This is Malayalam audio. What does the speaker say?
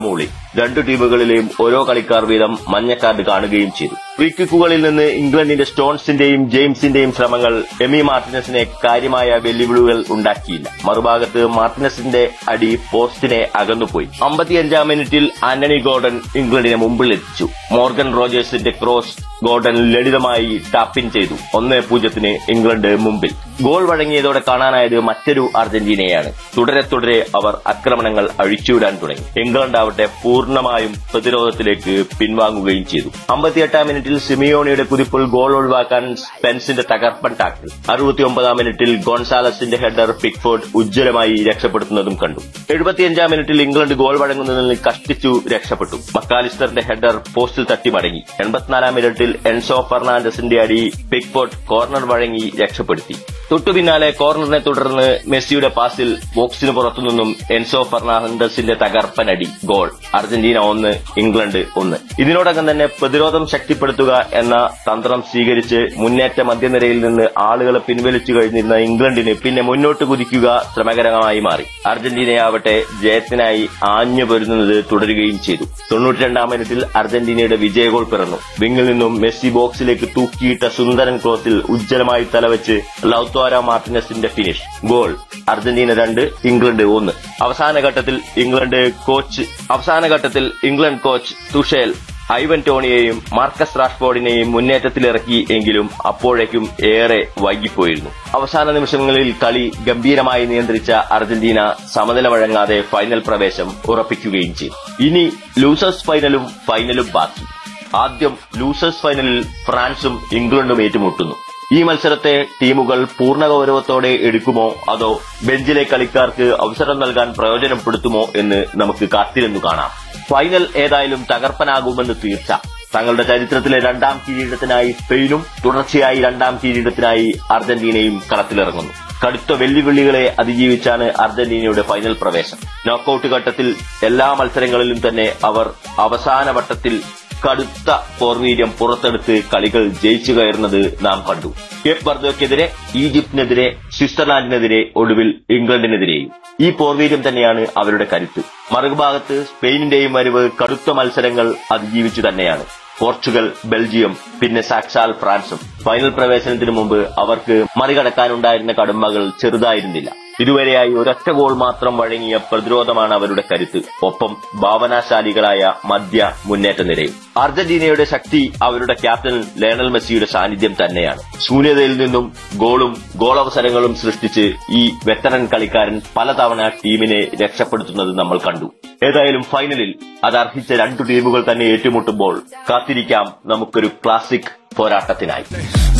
മൂളി രണ്ടു ടീമുകളിലെയും ഓരോ കളിക്കാർ വീതം മഞ്ഞ കാർഡ് കാണുകയും ചെയ്തു ഫ്രീ കിക്കുകളിൽ നിന്ന് ഇംഗ്ലണ്ടിന്റെ സ്റ്റോൺസിന്റെയും ജെയിംസിന്റെയും ശ്രമങ്ങൾ എമി മാർട്ടിനസിനെ കാര്യമായ വെല്ലുവിളികൾ ഉണ്ടാക്കിയില്ല മറുഭാഗത്ത് മാർട്ടിനസിന്റെ അടി പോസ്റ്റിനെ അകന്നുപോയി അമ്പത്തിയഞ്ചാം മിനിറ്റിൽ ആന്റണി ഗോർഡൻ ഇംഗ്ലണ്ടിനെ മുമ്പിൽ എത്തിച്ചു മോർഗൻ റോജേഴ്സിന്റെ ക്രോസ് ഗോർഡൻ ലളിതമായി ടാപ്പിൻ ചെയ്തു ഒന്നേ പൂജ്യത്തിന് ഇംഗ്ലണ്ട് മുമ്പിൽ ഗോൾ വഴങ്ങിയതോടെ കാണാനായത് മറ്റൊരു അർജന്റീനയാണ് തുടരെ തുടരെ അവർ ആക്രമണങ്ങൾ അഴിച്ചുവിടാൻ തുടങ്ങി ഇംഗ്ലണ്ട് ആവട്ടെ പൂർണ്ണമായും പ്രതിരോധത്തിലേക്ക് പിൻവാങ്ങുകയും ചെയ്തു അമ്പത്തിയെട്ടാം മിനിറ്റിൽ സിമിയോണിയുടെ കുതിപ്പിൽ ഗോൾ ഒഴിവാക്കാൻ സ്പെൻസിന്റെ തകർപ്പൻ ടാക്കിൾ അറുപത്തിയൊമ്പതാം മിനിറ്റിൽ ഗോൺസാലസിന്റെ ഹെഡർ പിക്ഫോർഡ് ഉജ്ജ്വലമായി രക്ഷപ്പെടുത്തുന്നതും കണ്ടു എഴുപത്തിയഞ്ചാം മിനിറ്റിൽ ഇംഗ്ലണ്ട് ഗോൾ വഴങ്ങുന്നതിൽ നിന്ന് കഷ്ടിച്ചു രക്ഷപ്പെട്ടു മക്കാലിസ്റ്ററിന്റെ ഹെഡർ പോസ്റ്റിൽ തട്ടി മടങ്ങി എൺപത്തിനാലാം മിനിറ്റിൽ എൻസോ ഫെർണാണ്ടസിന്റെ അടി പിക്ഫോർഡ് കോർണർ വഴങ്ങി രക്ഷപ്പെടുത്തി തൊട്ടു പിന്നാലെ കോർണറിനെ തുടർന്ന് മെസ്സിയുടെ പാസിൽ ബോക്സിന് പുറത്തുനിന്നും എൻസോ ഫെർണാണ്ടസിന്റെ തകർപ്പനടി ഗോൾ അർജന്റീന ഒന്ന് ഇംഗ്ലണ്ട് ഒന്ന് ഇതിനോടകം തന്നെ പ്രതിരോധം ശക്തിപ്പെടുത്തുക എന്ന തന്ത്രം സ്വീകരിച്ച് മുന്നേറ്റ മധ്യനിരയിൽ നിന്ന് ആളുകളെ പിൻവലിച്ചു കഴിഞ്ഞിരുന്ന ഇംഗ്ലണ്ടിന് പിന്നെ മുന്നോട്ട് കുതിക്കുക ശ്രമകരമായി മാറി അർജന്റീനയാവട്ടെ ജയത്തിനായി ആഞ്ഞു പൊരുന്നത് തുടരുകയും ചെയ്തു തൊണ്ണൂറ്റിരണ്ടാം മിനിറ്റിൽ അർജന്റീനയുടെ വിജയ ഗോൾ പിറന്നു വിങ്ങിൽ നിന്നും മെസ്സി ബോക്സിലേക്ക് തൂക്കിയിട്ട സുന്ദരൻ ക്രോസിൽ ഉജ്ജ്വലമായി തലവെച്ച് ലൌത്തോര മാർട്ടിനസിന്റെ ഫിനിഷ് ഗോൾ അർജന്റീന രണ്ട് ഇംഗ്ലണ്ട് ഒന്ന് അവസാന ഘട്ടത്തിൽ ഇംഗ്ലണ്ട് കോച്ച് അവസാന ഘട്ടത്തിൽ ഇംഗ്ലണ്ട് കോച്ച് തുഷേൽ ഐവൻ ടോണിയെയും മാർക്കസ് റാഷ്ഫോർഡിനെയും മുന്നേറ്റത്തിലിറക്കി എങ്കിലും അപ്പോഴേക്കും ഏറെ വൈകിപ്പോയിരുന്നു അവസാന നിമിഷങ്ങളിൽ കളി ഗംഭീരമായി നിയന്ത്രിച്ച അർജന്റീന സമനില വഴങ്ങാതെ ഫൈനൽ പ്രവേശം ഉറപ്പിക്കുകയും ചെയ്തു ഇനി ലൂസേഴ്സ് ഫൈനലും ഫൈനലും ബാക്കി ആദ്യം ലൂസേഴ്സ് ഫൈനലിൽ ഫ്രാൻസും ഇംഗ്ലണ്ടും ഏറ്റുമുട്ടുന്നു ഈ മത്സരത്തെ ടീമുകൾ പൂർണ്ണ ഗൌരവത്തോടെ എടുക്കുമോ അതോ ബെഞ്ചിലെ കളിക്കാർക്ക് അവസരം നൽകാൻ പ്രയോജനപ്പെടുത്തുമോ എന്ന് നമുക്ക് കാത്തിരുന്നു കാണാം ഫൈനൽ ഏതായാലും തകർപ്പനാകുമെന്ന് തീർച്ച തങ്ങളുടെ ചരിത്രത്തിലെ രണ്ടാം കിരീടത്തിനായി സ്പെയിനും തുടർച്ചയായി രണ്ടാം കിരീടത്തിനായി അർജന്റീനയും കളത്തിലിറങ്ങുന്നു കടുത്ത വെല്ലുവിളികളെ അതിജീവിച്ചാണ് അർജന്റീനയുടെ ഫൈനൽ പ്രവേശം നോക്കൌട്ട് ഘട്ടത്തിൽ എല്ലാ മത്സരങ്ങളിലും തന്നെ അവർ അവസാന വട്ടത്തിൽ കടുത്ത പോർവീര്യം പുറത്തെടുത്ത് കളികൾ ജയിച്ചു കയറുന്നത് നാം കണ്ടു കേപ്പ് ബർദോക്കെതിരെ ഈജിപ്തിനെതിരെ സ്വിറ്റ്സർലാൻഡിനെതിരെ ഒടുവിൽ ഇംഗ്ലണ്ടിനെതിരെയും ഈ പോർവീര്യം തന്നെയാണ് അവരുടെ കരുത്ത് മറുഭാഗത്ത് സ്പെയിനിന്റെയും വരവ് കടുത്ത മത്സരങ്ങൾ അതിജീവിച്ചു തന്നെയാണ് പോർച്ചുഗൽ ബെൽജിയം പിന്നെ സാക്ഷാൽ ഫ്രാൻസും ഫൈനൽ പ്രവേശനത്തിന് മുമ്പ് അവർക്ക് മറികടക്കാനുണ്ടായിരുന്ന കടമ്പകൾ ചെറുതായിരുന്നില്ല ഇതുവരെയായി ഒരൊറ്റ ഗോൾ മാത്രം വഴങ്ങിയ പ്രതിരോധമാണ് അവരുടെ കരുത്ത് ഒപ്പം ഭാവനാശാലികളായ മധ്യ മുന്നേറ്റ നിരയും അർജന്റീനയുടെ ശക്തി അവരുടെ ക്യാപ്റ്റൻ ലയണൽ മെസ്സിയുടെ സാന്നിധ്യം തന്നെയാണ് ശൂന്യതയിൽ നിന്നും ഗോളും ഗോളവസരങ്ങളും സൃഷ്ടിച്ച് ഈ വെറ്ററൻ കളിക്കാരൻ പലതവണ ടീമിനെ രക്ഷപ്പെടുത്തുന്നത് നമ്മൾ കണ്ടു ഏതായാലും ഫൈനലിൽ അത് അർഹിച്ച രണ്ടു ടീമുകൾ തന്നെ ഏറ്റുമുട്ടുമ്പോൾ കാത്തിരിക്കാം നമുക്കൊരു ക്ലാസിക് പോരാട്ടത്തിനായി